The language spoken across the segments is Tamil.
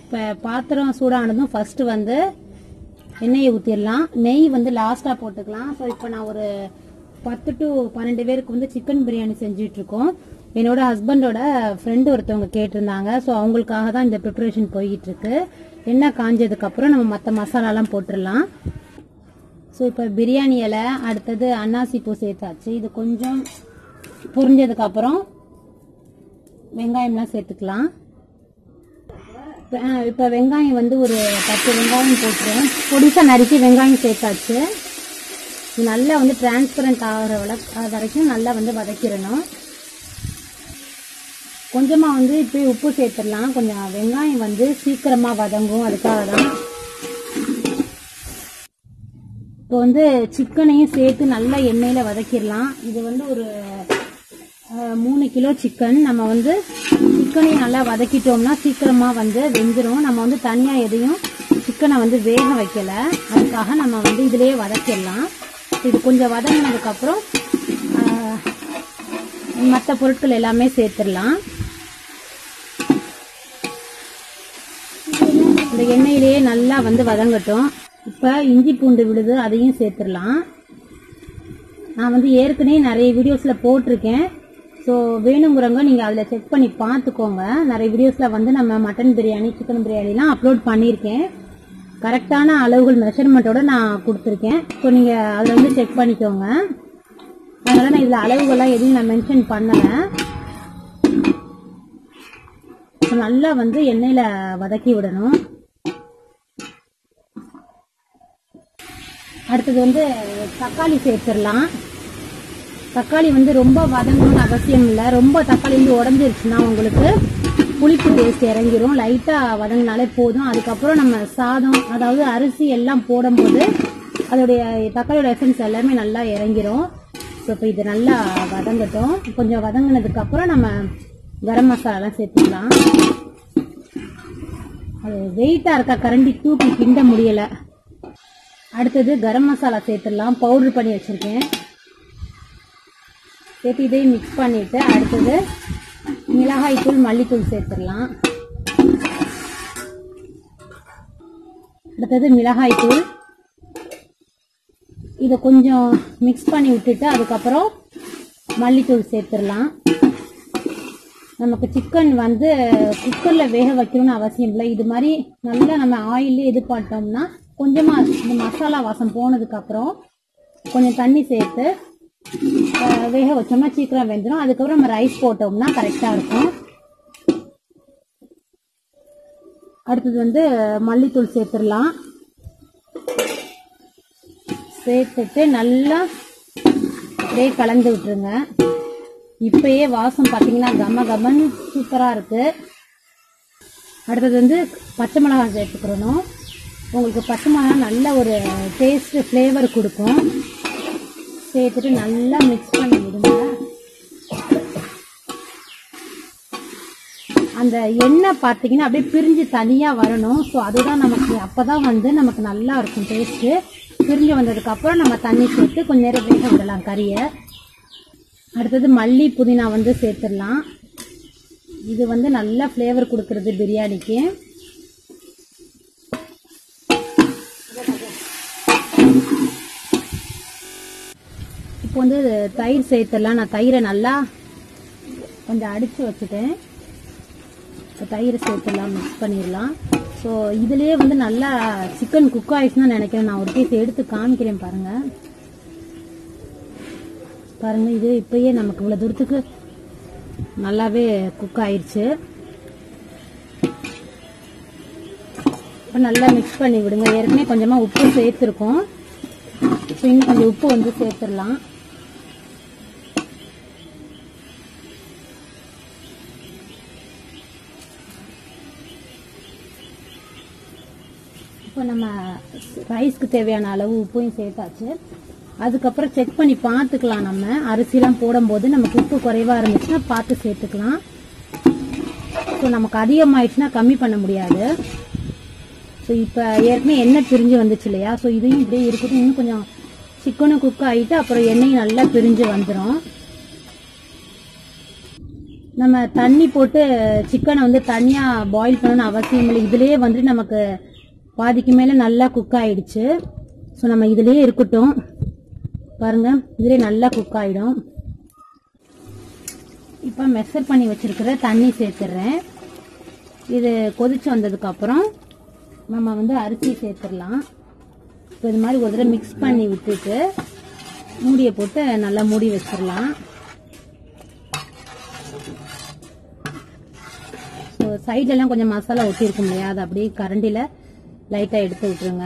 இப்போ பாத்திரம் சூடானதும் ஃபர்ஸ்ட் வந்து எண்ணெயை ஊற்றிடலாம் நெய் வந்து லாஸ்ட்டாக போட்டுக்கலாம் ஸோ இப்போ நான் ஒரு பத்து டு பன்னெண்டு பேருக்கு வந்து சிக்கன் பிரியாணி செஞ்சுட்டு இருக்கோம் என்னோட ஹஸ்பண்டோட ஃப்ரெண்டு ஒருத்தவங்க கேட்டிருந்தாங்க ஸோ அவங்களுக்காக தான் இந்த ப்ரிப்பரேஷன் போய்கிட்டு இருக்கு எண்ணெய் காஞ்சதுக்கப்புறம் நம்ம மற்ற மசாலாலாம் போட்டுடலாம் ஸோ இப்போ பிரியாணி இலை அடுத்தது அன்னாசி பூ சேர்த்தாச்சு இது கொஞ்சம் புரிஞ்சதுக்கப்புறம் வெங்காயம்லாம் சேர்த்துக்கலாம் அஹ் இப்போ வெங்காயம் வந்து ஒரு பத்து வெங்காயம் போட்டுருவோம் பொடிசாக நறுக்கி வெங்காயம் சேர்த்தாச்சு இது நல்லா வந்து டிரான்ஸ்பரண்ட் ஆகிற வள- அது வரைக்கும் நல்லா வந்து வதக்கிடணும் கொஞ்சமாக வந்து இப்போ உப்பு சேர்த்துடலாம் கொஞ்சம் வெங்காயம் வந்து சீக்கிரமாக வதங்கும் அதுக்காக தான் இப்போ வந்து சிக்கனையும் சேர்த்து நல்லா எண்ணெயில் வதக்கிடலாம் இது வந்து ஒரு அஹ், மூணு கிலோ சிக்கன் நம்ம வந்து சிக்கனையும் நல்லா வதக்கிட்டோம்னா சீக்கிரமாக வந்து வெந்துடும் நம்ம வந்து தனியாக எதையும் சிக்கனை வந்து வேக வைக்கல அதுக்காக நம்ம வந்து இதிலேயே வதக்கிடலாம் இது கொஞ்சம் வதங்கினதுக்கப்புறம் மற்ற பொருட்கள் எல்லாமே சேர்த்துடலாம் இந்த எண்ணெயிலேயே நல்லா வந்து வதங்கட்டும் இப்போ இஞ்சி பூண்டு விழுது அதையும் சேர்த்துடலாம் நான் வந்து ஏற்கனவே நிறைய வீடியோஸில் போட்டிருக்கேன் ஸோ வேணுங்கிறவங்க நீங்கள் அதில் செக் பண்ணி பார்த்துக்கோங்க நிறைய வீடியோஸில் வந்து நம்ம மட்டன் பிரியாணி சிக்கன் பிரியாணிலாம் அப்லோட் பண்ணியிருக்கேன் கரெக்டான அளவுகள் மெஷர்மெண்ட்டோட நான் கொடுத்துருக்கேன் ஸோ நீங்கள் அதில் வந்து செக் பண்ணிக்கோங்க அதனால் நான் இதில் அளவுகள்லாம் எதுவும் நான் மென்ஷன் பண்ணலை ஸோ நல்லா வந்து எண்ணெயில் வதக்கி விடணும் அடுத்தது வந்து தக்காளி சேர்த்துடலாம் தக்காளி வந்து ரொம்ப வதங்கணும்னு அவசியம் இல்லை ரொம்ப தக்காளி வந்து உடஞ்சிருச்சுன்னா உங்களுக்கு புளிப்பு டேஸ்ட் இறங்கிரும் லைட்டாக வதங்கினாலே போதும் அதுக்கப்புறம் நம்ம சாதம் அதாவது அரிசி எல்லாம் போடும்போது அதோடைய தக்காளியோட எசன்ஸ் எல்லாமே நல்லா இறங்கிரும் ஸோ இப்போ இது நல்லா வதங்கட்டும் கொஞ்சம் வதங்கினதுக்கப்புறம் நம்ம கரம் மசாலாலாம் சேர்த்துக்கலாம் அது வெயிட்டாக இருக்கா கரண்டி தூக்கி கிண்ட முடியலை அடுத்தது கரம் மசாலா சேர்த்துடலாம் பவுடர் பண்ணி வச்சுருக்கேன் சேர்த்து இதையும் மிக்ஸ் பண்ணிவிட்டு அடுத்தது மிளகாய்த்தூள் மல்லித்தூள் சேர்த்துடலாம் அடுத்தது மிளகாய்த்தூள் இதை கொஞ்சம் மிக்ஸ் பண்ணி விட்டுட்டு அதுக்கப்புறம் மல்லித்தூள் சேர்த்துடலாம் நமக்கு சிக்கன் வந்து குக்கரில் வேக வைக்கணும்னு அவசியம் இல்லை இது மாதிரி நல்லா நம்ம ஆயிலே இது பண்ணிட்டோம்னா கொஞ்சமாக இந்த மசாலா வாசம் போனதுக்கப்புறம் கொஞ்சம் தண்ணி சேர்த்து அஹ், வேக வச்சோம்னா சீக்கிரம் வெந்துடும் அதுக்கப்புறம் நம்ம ரைஸ் போட்டோம்னா கரெக்டாக இருக்கும் அடுத்தது வந்து மல்லித்தூள் சேர்த்துடலாம் சேர்த்துட்டு நல்லா அப்படியே கலந்து விட்டுருங்க இப்பயே வாசம் பார்த்தீங்கன்னா கம கமன்னு சூப்பராக இருக்கு அடுத்தது வந்து பச்சை மிளகாய் சேர்த்துக்கிறணும் உங்களுக்கு பச்சை மிளகாய் நல்ல ஒரு டேஸ்ட் ஃப்ளேவர் கொடுக்கும் சேர்த்துட்டு நல்லா மிக்ஸ் பண்ணி விடுங்க அந்த எண்ணெய் பார்த்தீங்கன்னா அப்படியே பிரிஞ்சு தனியாக வரணும் ஸோ அதுதான் நமக்கு அப்போ தான் வந்து நமக்கு நல்லா இருக்கும் டேஸ்ட்டு பிரிஞ்சு வந்ததுக்கப்புறம் நம்ம தண்ணி சேர்த்து கொஞ்ச நேரம் வேக விடலாம் கறியை அடுத்தது மல்லி புதினா வந்து சேர்த்துடலாம் இது வந்து நல்ல ஃப்ளேவர் கொடுக்கறது பிரியாணிக்கு இப்போ வந்து தயிர் சேர்த்துடலாம் நான் தயிரை நல்லா கொஞ்சம் அடித்து வச்சுட்டேன் இப்போ தயிர் சேர்த்துடலாம் மிக்ஸ் பண்ணிடலாம் ஸோ இதுலேயே வந்து நல்லா சிக்கன் குக் ஆயிடுச்சுன்னு நினைக்கிறேன் நான் ஒரு பீஸ் எடுத்து காமிக்கிறேன் பாருங்கள் பாருங்க இது இப்பயே நமக்கு இவ்வளோ தூரத்துக்கு நல்லாவே குக் ஆயிடுச்சு இப்போ நல்லா மிக்ஸ் பண்ணி விடுங்க ஏற்கனவே கொஞ்சமாக உப்பு சேர்த்துருக்கோம் இப்போ இன்னும் கொஞ்சம் உப்பு வந்து சேர்த்துடலாம் இப்போ நம்ம ரைஸ்க்கு தேவையான அளவு உப்பையும் சேர்த்தாச்சு அதுக்கப்புறம் செக் பண்ணி பார்த்துக்கலாம் நம்ம அரிசிலாம் போடும்போது நமக்கு உப்பு குறைவாக இருந்துச்சுன்னா பார்த்து சேர்த்துக்கலாம் ஸோ நமக்கு அதிகமாயிடுச்சுன்னா கம்மி பண்ண முடியாது ஸோ இப்போ ஏற்கனவே எண்ணெய் பிரிஞ்சு வந்துச்சு இல்லையா ஸோ இதையும் இப்படியே இருக்கட்டும் இன்னும் கொஞ்சம் சிக்கனும் குக் ஆகிட்டு அப்புறம் எண்ணெய் நல்லா பிரிஞ்சு வந்துடும் நம்ம தண்ணி போட்டு சிக்கனை வந்து தனியா பாயில் பண்ணணும்னு அவசியம் இல்லை இதுலயே வந்து நமக்கு பாதிக்கு மேல நல்லா குக் ஆயிடுச்சு ஸோ நம்ம இதுலயே இருக்கட்டும் பாருங்க இதுலயே நல்லா குக் ஆயிடும் இப்போ மெஷர் பண்ணி வச்சிருக்கிற தண்ணி சேர்த்துடுறேன் இது கொதிச்சு வந்ததுக்கு அப்புறம் நம்ம வந்து அரிசி சேர்த்துடலாம் இப்போ இது மாதிரி ஒரு தடவை மிக்ஸ் பண்ணி விட்டுட்டு மூடியை போட்டு நல்லா மூடி வச்சிடலாம் ஸோ சைட்லலாம் கொஞ்சம் மசாலா ஒட்டியிருக்கும் இல்லையா அதை அப்படியே கரண்டியில் லைட்டாக எடுத்து விட்டுருங்க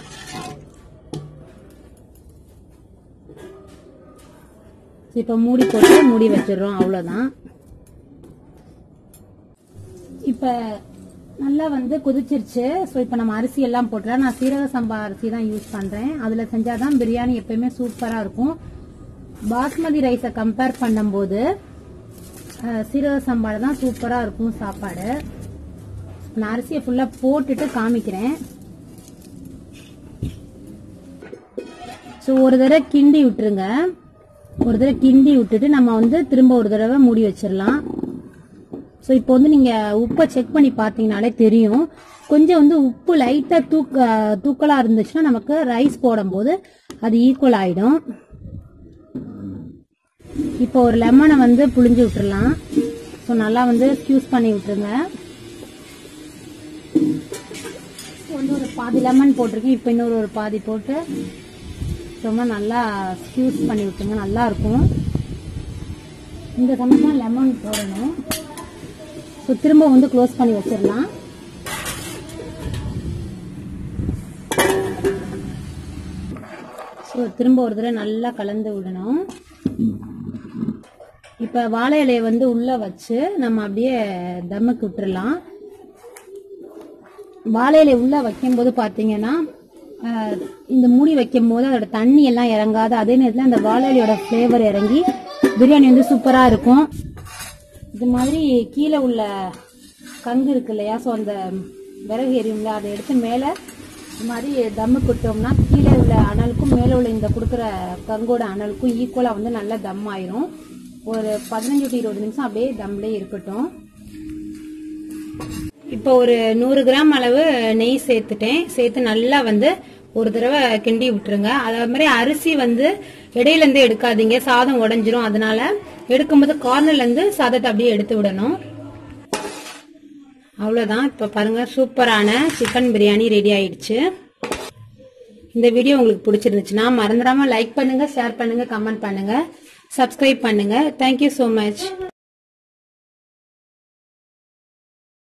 இப்போ மூடி போட்டு மூடி வச்சிடுறோம் அவ்வளோதான் இப்போ நல்லா வந்து கொதிச்சிருச்சு ஸோ இப்போ நம்ம அரிசி எல்லாம் போட்டுலாம் நான் சீரக சம்பா அரிசி தான் யூஸ் பண்ணுறேன் அதில் செஞ்சாதான் பிரியாணி எப்பயுமே சூப்பராக இருக்கும் பாஸ்மதி ரைஸை கம்பேர் பண்ணும்போது அஹ், சீரக சம்பாவில் தான் சூப்பராக இருக்கும் சாப்பாடு நான் அரிசியை ஃபுல்லாக போட்டுட்டு காமிக்கிறேன் ஸோ ஒரு தடவை கிண்டி விட்டுருங்க ஒரு தடவை கிண்டி விட்டுட்டு நம்ம வந்து திரும்ப ஒரு தடவை மூடி வச்சிடலாம் ஸோ இப்போ வந்து நீங்கள் உப்பை செக் பண்ணி பார்த்தீங்கனாலே தெரியும் கொஞ்சம் வந்து உப்பு லைட்டாக தூக்க தூக்கலாக இருந்துச்சுன்னா நமக்கு ரைஸ் போடும்போது அது ஈக்குவல் ஆகிடும் இப்போ ஒரு லெமனை வந்து புழிஞ்சு விட்டுறலாம் ஸோ நல்லா வந்து ஸ்க்யூஸ் பண்ணி விட்டுருங்க இப்போ வந்து ஒரு பாதி லெமன் போட்டிருக்கேன் இப்போ இன்னொரு ஒரு பாதி போட்டு ரொம்ப நல்லா ஸ்க்யூஸ் பண்ணி விட்டுருங்க நல்லா இருக்கும் இந்த சமயம் லெமன் போடணும் ஸோ திரும்ப வந்து க்ளோஸ் பண்ணி வச்சிடலாம் ஸோ திரும்ப ஒரு தடவை நல்லா கலந்து விடணும் இப்போ வாழை இலையை வந்து உள்ள வச்சு நம்ம அப்படியே தம்முக்கு விட்டுறலாம் வாழை இலை உள்ள வைக்கும்போது பார்த்தீங்கன்னா ஆஹ், இந்த மூடி வைக்கும்போது அதோட தண்ணி எல்லாம் இறங்காது அதே நேரத்தில் அந்த வாழை இலையோட ஃப்ளேவர் இறங்கி பிரியாணி வந்து சூப்பராக இருக்கும் இது மாதிரி கீழே உள்ள கங்கு இருக்கு இல்லையா ஸோ அந்த விறகு எரியும்ல அதை எடுத்து மேலே இது மாதிரி தம்மு கொடுத்தோம்னா கீழே உள்ள அனலுக்கும் மேலே உள்ள இந்த கொடுக்குற கங்கோட அனலுக்கும் ஈக்குவலாக வந்து நல்லா தம் ஆயிரும் ஒரு பதினஞ்சு டு இருபது நிமிஷம் அப்படியே தம்லேயே இருக்கட்டும் இப்போ ஒரு நூறு கிராம் அளவு நெய் சேர்த்துட்டேன் சேர்த்து நல்லா வந்து ஒரு தடவை கிண்டி விட்டுருங்க அதே மாதிரி அரிசி வந்து இடையில இருந்து எடுக்காதீங்க சாதம் உடைஞ்சிரும் அதனால எடுக்கும்போது கார்னர்ல இருந்து சாதத்தை அப்படியே எடுத்து விடணும் அவ்வளவுதான் இப்ப பாருங்க சூப்பரான சிக்கன் பிரியாணி ரெடி ஆயிடுச்சு இந்த வீடியோ உங்களுக்கு பிடிச்சிருந்துச்சுன்னா மறந்துடாம லைக் பண்ணுங்க ஷேர் பண்ணுங்க கமெண்ட் பண்ணுங்க சப்ஸ்கிரைப் பண்ணுங்க தேங்க்யூ so மச்